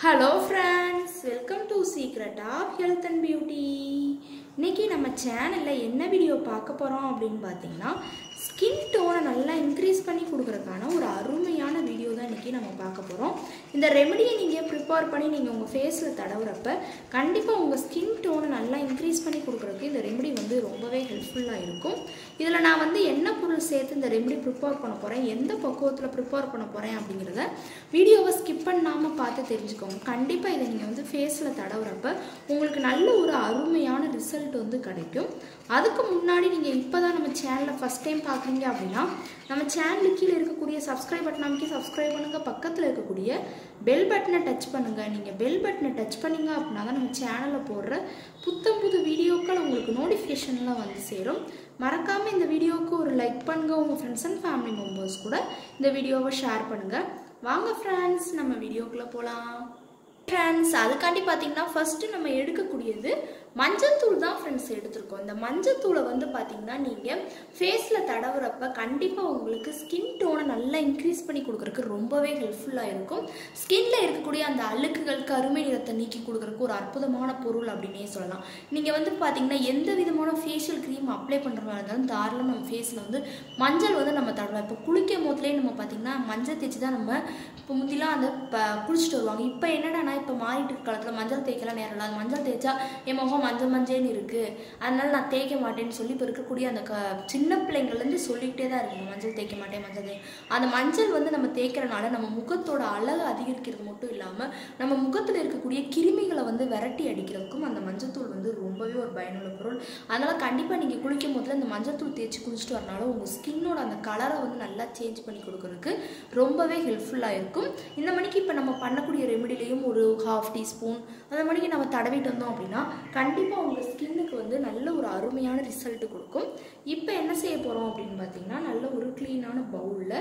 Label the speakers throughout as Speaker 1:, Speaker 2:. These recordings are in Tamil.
Speaker 1: hello friends welcome to secret of health and beauty இன்னைக்கு நம்ம சேனலில் என்ன வீடியோ பார்க்க போகிறோம் அப்படின்னு பார்த்தீங்கன்னா ஸ்கின் டோனை நல்லா இன்க்ரீஸ் பண்ணி கொடுக்குறதுக்கான ஒரு அருமையான வீடியோ தான் இன்றைக்கி நம்ம பார்க்க போகிறோம் இந்த ரெமடியை நீங்கள் ப்ரிப்பேர் பண்ணி நீங்கள் உங்கள் ஃபேஸில் தடவுறப்ப கண்டிப்பாக உங்கள் ஸ்கின் டோனை நல்லா இன்க்ரீஸ் பண்ணி கொடுக்குறதுக்கு இந்த ரெமடி வந்து ரொம்பவே ஹெல்ப்ஃபுல்லாக இருக்கும் இதில் நான் வந்து என்ன பொருள் சேர்த்து இந்த ரெமடி ப்ரிப்பேர் பண்ண போகிறேன் எந்த பக்குவத்தில் ப்ரிப்பேர் பண்ண போகிறேன் அப்படிங்கிறத வீடியோவை ஸ்கிப் பண்ணாமல் பார்த்து தெரிஞ்சுக்கோங்க கண்டிப்பாக இதை நீங்கள் வந்து ஃபேஸில் தடவுறப்ப உங்களுக்கு நல்ல ஒரு அருமையான ரிசல்ட் வந்து கிடைக்கும் அதுக்கு முன்னாடி நீங்கள் இப்போ தான் நம்ம சேனலை ஃபஸ்ட் டைம் பார்க்குறீங்க அப்படின்னா நம்ம சேனலுக்கு கீழே இருக்கக்கூடிய சப்ஸ்கிரைப் பட்டன் அமைக்கி சப்ஸ்கிரைப் பண்ணுங்கள் பக்கத்தில் இருக்கக்கூடிய பெல் பட்டனை டச் பண்ணுங்கள் நீங்கள் பெல் பட்டனை டச் பண்ணீங்க அப்படின்னா தான் நம்ம சேனலில் போடுற புத்தம் புது வீடியோக்கள் உங்களுக்கு நோட்டிஃபிகேஷன்லாம் வந்து சேரும் மறக்காமல் இந்த வீடியோவுக்கு ஒரு லைக் பண்ணுங்கள் உங்கள் ஃப்ரெண்ட்ஸ் அண்ட் ஃபேமிலி மெம்பர்ஸ் கூட இந்த வீடியோவை ஷேர் பண்ணுங்கள் வாங்க ஃப்ரெண்ட்ஸ் நம்ம வீடியோக்குள்ளே போகலாம் ஃப்ரெண்ட்ஸ் அதுக்காண்டி பார்த்தீங்கன்னா ஃபஸ்ட்டு நம்ம எடுக்கக்கூடியது மஞ்சள் தூள் தான் ஃப்ரெண்ட்ஸ் எடுத்திருக்கோம் இந்த மஞ்சள் தூளை வந்து பார்த்தீங்கன்னா நீங்கள் ஃபேஸில் தடவுறப்ப கண்டிப்பாக உங்களுக்கு ஸ்கின் டோனை நல்லா இன்க்ரீஸ் பண்ணி கொடுக்குறதுக்கு ரொம்பவே ஹெல்ப்ஃபுல்லாக இருக்கும் ஸ்கின்ல இருக்கக்கூடிய அந்த அழுக்குகள் கருமை நிறத்தை நீக்கி கொடுக்குறதுக்கு ஒரு அற்புதமான பொருள் அப்படின்னே சொல்லலாம் நீங்கள் வந்து பார்த்தீங்கன்னா எந்த விதமான ஃபேஷியல் க்ரீம் அப்ளை பண்ணுற மாதிரி இருந்தாலும் தாராளம் நம்ம ஃபேஸில் வந்து மஞ்சள் வந்து நம்ம தடவலாம் இப்போ குளிக்கும் போதுலேயே நம்ம பார்த்தீங்கன்னா மஞ்சள் தேய்ச்சி தான் நம்ம இப்போ முந்திலாம் அந்த ப குளிச்சுட்டு வருவாங்க இப்போ என்னடானா இப்போ மாறிட்டு இருக்க காலத்தில் மஞ்சள் தேய்க்கலாம் நேரம் இல்லை அது மஞ்சள் தேய்ச்சா என் முகம் மஞ்சள் மஞ்சள்னு இருக்குது அதனால நான் தேய்க்க மாட்டேன்னு சொல்லி இப்போ இருக்கக்கூடிய அந்த க சின்ன பிள்ளைங்கள்லேருந்து சொல்லிக்கிட்டே தான் இருக்குங்க மஞ்சள் தேய்க்க மாட்டேன் மஞ்சள் தேய் அந்த மஞ்சள் வந்து நம்ம தேய்க்கிறனால நம்ம முகத்தோட அழகு அதிகரிக்கிறது மட்டும் இல்லாமல் நம்ம முகத்தில் இருக்கக்கூடிய கிருமிகளை வந்து விரட்டி அடிக்கிறதுக்கும் அந்த மஞ்சள் தூள் வந்து ரொம்பவே ஒரு பயனுள்ள பொருள் அதனால் கண்டிப்பாக நீங்கள் குளிக்கும் போதில் இந்த மஞ்சள் தூள் தேய்ச்சி குளிச்சுட்டு வரனால உங்கள் ஸ்கின்னோட அந்த கலரை வந்து நல்லா சேஞ்ச் பண்ணி கொடுக்குறதுக்கு ரொம்பவே ஹெல்ப்ஃபுல்லாக இருக்கும் இந்த மணிக்கு இப்போ நம்ம பண்ணக்கூடிய ரெமெடிலையும் ஒரு ஹாஃப் டீஸ்பூன் அந்த மணிக்கு நம்ம தடவிட்டு வந்தோம் அப்படின்னா கண்டிப்பாக உங்கள் ஸ்கின்னுக்கு வந்து நல்ல ஒரு அருமையான ரிசல்ட் கொடுக்கும் இப்போ என்ன செய்ய போகிறோம் அப்படின்னு பார்த்தீங்கன்னா நல்ல ஒரு க்ளீனான பவுலில்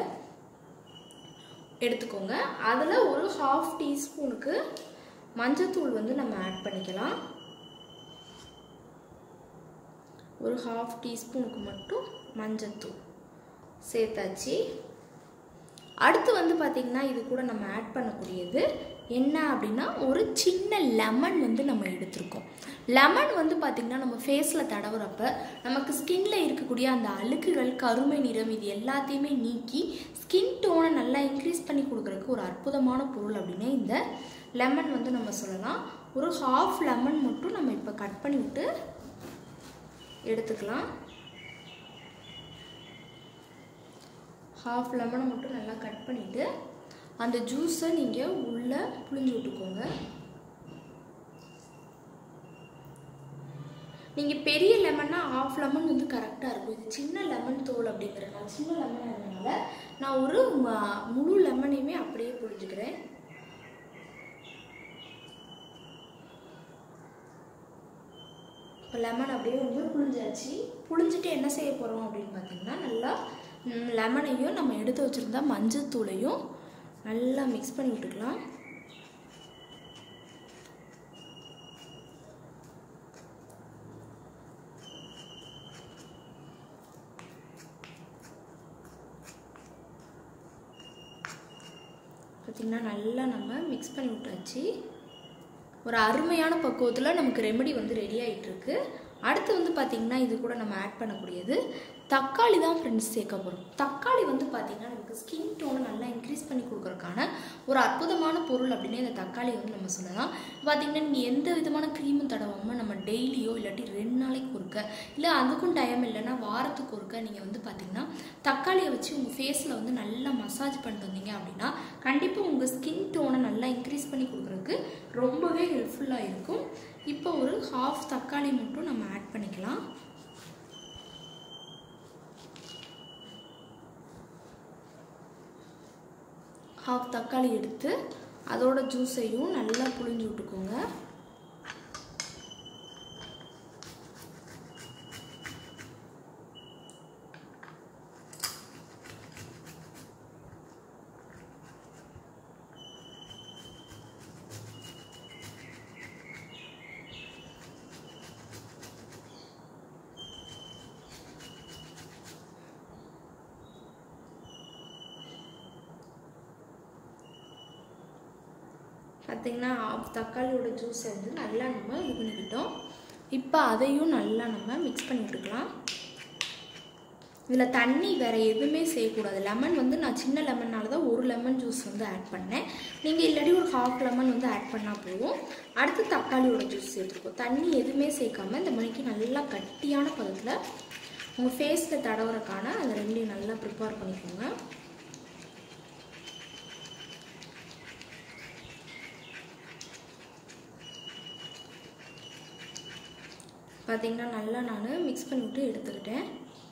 Speaker 1: எடுத்துக்கோங்க அதில் ஒரு ஹாஃப் டீஸ்பூனுக்கு மஞ்சத்தூள் வந்து நம்ம ஆட் பண்ணிக்கலாம் ஒரு ஹாஃப் டீஸ்பூனுக்கு மட்டும் மஞ்சத்தூள் சேர்த்தாச்சு அடுத்து வந்து பார்த்திங்கன்னா இது கூட நம்ம ஆட் பண்ணக்கூடியது என்ன அப்படின்னா ஒரு சின்ன லெமன் வந்து நம்ம எடுத்திருக்கோம் லெமன் வந்து பார்த்திங்கன்னா நம்ம ஃபேஸில் தடவுறப்ப நமக்கு ஸ்கின்ல இருக்கக்கூடிய அந்த அழுக்குகள் கருமை நிறம் இது எல்லாத்தையுமே நீக்கி ஸ்கின் டோனை நல்லா இன்க்ரீஸ் பண்ணி கொடுக்குறதுக்கு ஒரு அற்புதமான பொருள் அப்படின்னு இந்த லெமன் வந்து நம்ம சொல்லலாம் ஒரு ஹாஃப் லெமன் மட்டும் நம்ம இப்போ கட் பண்ணி விட்டு எடுத்துக்கலாம் ஹாஃப் லெமனை மட்டும் நல்லா கட் பண்ணிவிட்டு அந்த ஜூஸை நீங்கள் உள்ளே புளிஞ்சு விட்டுக்கோங்க நீங்கள் பெரிய லெமன்னா ஆஃப் லெமன் வந்து கரெக்டாக இருக்கும் இது சின்ன லெமன் தோல் அப்படிங்கிறனால சின்ன லெமன் இருந்தனால நான் ஒரு ம- முழு லெமனையுமே அப்படியே புழிஞ்சுக்கிறேன் இப்போ லெமன் அப்படியே வந்து புழிஞ்சாச்சு புழிஞ்சிட்டு என்ன செய்ய போகிறோம் அப்படின்னு பார்த்தீங்கன்னா நல்லா ம், லெமனையும் நம்ம எடுத்து வச்சுருந்தா மஞ்சள் தூளையும் நல்லா மிக்ஸ் பண்ணி விட்டுக்கலாம் பார்த்திங்கன்னா நல்லா நம்ம மிக்ஸ் பண்ணி விட்டாச்சு ஒரு அருமையான பக்குவத்தில் நமக்கு ரெமெடி வந்து ரெடி ஆகிட்டு இருக்கு அடுத்து வந்து பார்த்திங்கன்னா இது கூட நம்ம ஆட் பண்ணக்கூடியது தக்காளி தான் ஃப்ரெண்ட்ஸ் சேர்க்க போகிறோம் தக்காளி வந்து பார்த்திங்கன்னா நமக்கு ஸ்கின் டோனை நல்லா இன்க்ரீஸ் பண்ணி கொடுக்குறதுக்கான ஒரு அற்புதமான பொருள் அப்படின்னு இந்த தக்காளி வந்து நம்ம சொல்லலாம் பார்த்திங்கன்னா நீங்கள் எந்த விதமான க்ரீமும் தடவாமல் நம்ம டெய்லியோ இல்லாட்டி ரெண்டு நாளைக்கு ஒருக்க இல்லை அதுக்கும் டைம் இல்லைன்னா வாரத்துக்கு ஒருக்க நீங்கள் வந்து பார்த்திங்கன்னா தக்காளியை வச்சு உங்கள் ஃபேஸில் வந்து நல்லா மசாஜ் பண்ணிட்டு வந்தீங்க அப்படின்னா கண்டிப்பாக உங்கள் ஸ்கின் டோனை நல்லா இன்க்ரீஸ் பண்ணி கொடுக்குறதுக்கு ரொம்பவே ஹெல்ப்ஃபுல்லாக இருக்கும் இப்போ ஒரு ஹாஃப் தக்காளி மட்டும் நம்ம ஆட் பண்ணிக்கலாம் ஹாஃப் தக்காளி எடுத்து அதோட ஜூஸையும் நல்லா புழிஞ்சு விட்டுக்கோங்க பார்த்திங்கன்னா தக்காளியோட ஜூஸை வந்து நல்லா நம்ம இது பண்ணிக்கிட்டோம் இப்போ அதையும் நல்லா நம்ம மிக்ஸ் பண்ணி விட்டுக்கலாம் இதில் தண்ணி வேறு எதுவுமே செய்யக்கூடாது லெமன் வந்து நான் சின்ன லெமன்னால தான் ஒரு லெமன் ஜூஸ் வந்து ஆட் பண்ணேன் நீங்கள் இல்லாட்டி ஒரு ஹாஃப் லெமன் வந்து ஆட் பண்ணால் போதும் அடுத்து தக்காளியோட ஜூஸ் சேர்த்துருக்கோம் தண்ணி எதுவுமே சேர்க்காம இந்த மணிக்கு நல்லா கட்டியான பதத்தில் உங்கள் ஃபேஸில் தடவுறக்கான அந்த ரெண்டையும் நல்லா ப்ரிப்பேர் பண்ணிக்கோங்க பார்த்திங்கன்னா நல்லா நான் மிக்ஸ் பண்ணிவிட்டு எடுத்துக்கிட்டேன்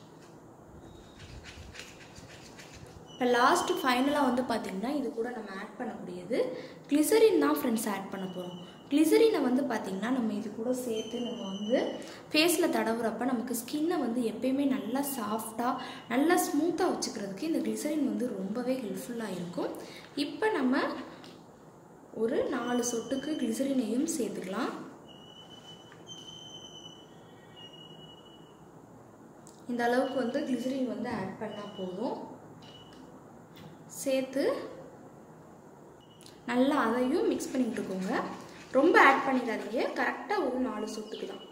Speaker 1: இப்போ லாஸ்ட்டு ஃபைனலாக வந்து பார்த்திங்கன்னா இது கூட நம்ம ஆட் பண்ணக்கூடியது கிளிசரின் தான் ஃப்ரெண்ட்ஸ் ஆட் பண்ண போகிறோம் கிளிசரினை வந்து பார்த்திங்கன்னா நம்ம இது கூட சேர்த்து நம்ம வந்து ஃபேஸில் தடவுறப்ப நமக்கு ஸ்கின்னை வந்து எப்பயுமே நல்லா சாஃப்டாக நல்லா ஸ்மூத்தாக வச்சுக்கிறதுக்கு இந்த கிளிசரின் வந்து ரொம்பவே ஹெல்ப்ஃபுல்லாக இருக்கும் இப்போ நம்ம ஒரு நாலு சொட்டுக்கு கிளிசரினையும் சேர்த்துக்கலாம் இந்த அளவுக்கு வந்து கிளிசரின் வந்து ஆட் பண்ணால் போதும் சேர்த்து நல்லா அதையும் மிக்ஸ் பண்ணி விட்டுக்கோங்க ரொம்ப ஆட் பண்ணிடாதீங்க கரெக்டாக ஒரு நாலு சொட்டுக்கு தான்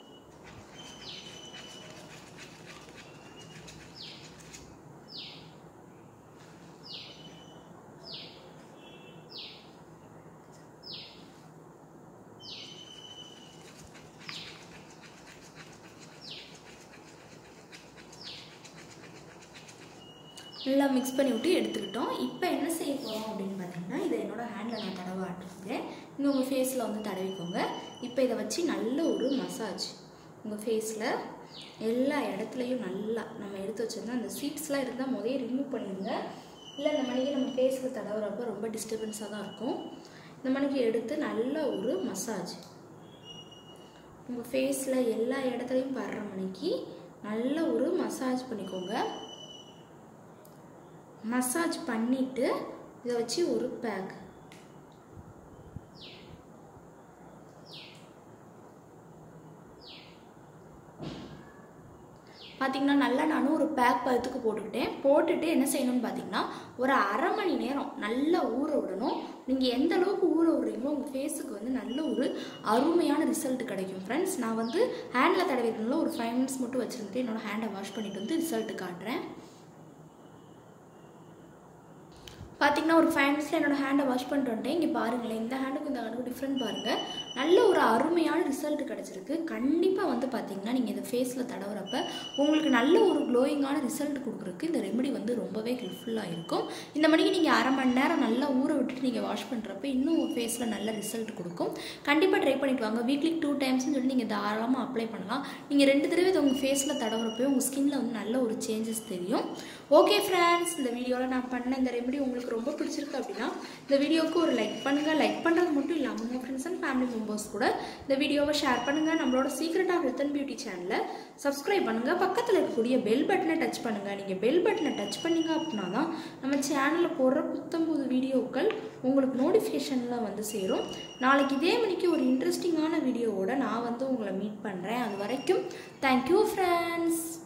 Speaker 1: நல்லா மிக்ஸ் பண்ணி விட்டு எடுத்துக்கிட்டோம் இப்போ என்ன செய்ய போகிறோம் அப்படின்னு பார்த்தீங்கன்னா இதை என்னோடய ஹேண்டில் நான் தடவை ஆட்டுறேன் நீங்கள் உங்கள் ஃபேஸில் வந்து தடவிக்கோங்க இப்போ இதை வச்சு நல்ல ஒரு மசாஜ் உங்கள் ஃபேஸில் எல்லா இடத்துலையும் நல்லா நம்ம எடுத்து வச்சுருந்தா அந்த சீட்ஸ்லாம் இருந்தால் முதல்ல ரிமூவ் பண்ணிடுங்க இல்லை இந்த மணிக்கு நம்ம ஃபேஸில் தடவுறப்ப ரொம்ப டிஸ்டர்பன்ஸாக தான் இருக்கும் இந்த மணிக்கு எடுத்து நல்ல ஒரு மசாஜ் உங்கள் ஃபேஸில் எல்லா இடத்துலையும் படுற மணிக்கு நல்ல ஒரு மசாஜ் பண்ணிக்கோங்க மசாஜ் பண்ணிவிட்டு இதை வச்சு ஒரு பேக் பார்த்திங்கன்னா நல்லா நானும் ஒரு பேக் பதத்துக்கு போட்டுக்கிட்டேன் போட்டுட்டு என்ன செய்யணும்னு பார்த்தீங்கன்னா ஒரு அரை மணி நேரம் நல்லா ஊற விடணும் நீங்கள் எந்த அளவுக்கு ஊற விடுறீங்களோ உங்கள் ஃபேஸுக்கு வந்து நல்ல ஒரு அருமையான ரிசல்ட் கிடைக்கும் ஃப்ரெண்ட்ஸ் நான் வந்து ஹேண்டில் தடவிக்கிறதுனால ஒரு ஃபைவ் மினிட்ஸ் மட்டும் வச்சுருந்துட்டு என்னோடய ஹேண்டை வாஷ் பண்ணிட்டு வந்து ரிசல்ட்டு காட்டுறேன் பார்த்தீங்கன்னா ஒரு ஃபைவ் மினிட்ஸில் என்னோடய ஹேண்டை வாஷ் பண்ணிட்டு வந்துட்டேன் இங்கே பாருங்களேன் இந்த ஹேண்டுக்கும் இந்த ஹேண்டுக்கும் டிஃப்ரெண்ட் பாருங்கள் நல்ல ஒரு அருமையான ரிசல்ட் கிடச்சிருக்கு கண்டிப்பாக வந்து பார்த்தீங்கன்னா நீங்கள் இந்த ஃபேஸில் தடவுறப்ப உங்களுக்கு நல்ல ஒரு க்ளோயிங்கான ரிசல்ட் கொடுக்குறதுக்கு இந்த ரெமெடி வந்து ரொம்பவே ஹெல்ப்ஃபுல்லாக இருக்கும் இந்த மணிக்கு நீங்கள் அரை மணி நேரம் நல்லா ஊற விட்டுட்டு நீங்கள் வாஷ் பண்ணுறப்ப இன்னும் உங்கள் ஃபேஸில் நல்ல ரிசல்ட் கொடுக்கும் கண்டிப்பாக ட்ரை பண்ணிட்டு வாங்க வீக்லி டூ டைம்ஸ்னு சொல்லி நீங்கள் தாராளமாக அப்ளை பண்ணலாம் நீங்கள் ரெண்டு தடவை இதை உங்கள் ஃபேஸில் தடவுறப்போ உங்கள் ஸ்கின்னில் வந்து நல்ல ஒரு சேஞ்சஸ் தெரியும் ஓகே ஃப்ரெண்ட்ஸ் இந்த வீடியோவில் நான் பண்ண இந்த ரெமெடி உங்களுக்கு ரொம்ப பிடிச்சிருக்கு அப்படின்னா இந்த வீடியோவுக்கு ஒரு லைக் பண்ணுங்கள் லைக் பண்ணுறது மட்டும் இல்லாமல் உங்கள் ஃப்ரெண்ட்ஸ் அண்ட் ஃபேமிலி மெம்பர்ஸ் கூட இந்த வீடியோவை ஷேர் பண்ணுங்கள் நம்மளோட secret of health and beauty சேனலை சப்ஸ்கிரைப் பண்ணுங்கள் பக்கத்தில் இருக்கக்கூடிய பெல் பட்டனை டச் பண்ணுங்கள் நீங்கள் பெல் பட்டனை டச் பண்ணீங்க அப்படின்னா தான் நம்ம சேனலில் போடுற புத்தம் புது வீடியோக்கள் உங்களுக்கு நோட்டிஃபிகேஷனில் வந்து சேரும் நாளைக்கு இதே மணிக்கு ஒரு இன்ட்ரெஸ்டிங்கான வீடியோவோட நான் வந்து உங்களை மீட் பண்ணுறேன் அது வரைக்கும் தேங்க்யூ ஃப்ரெண்ட்ஸ்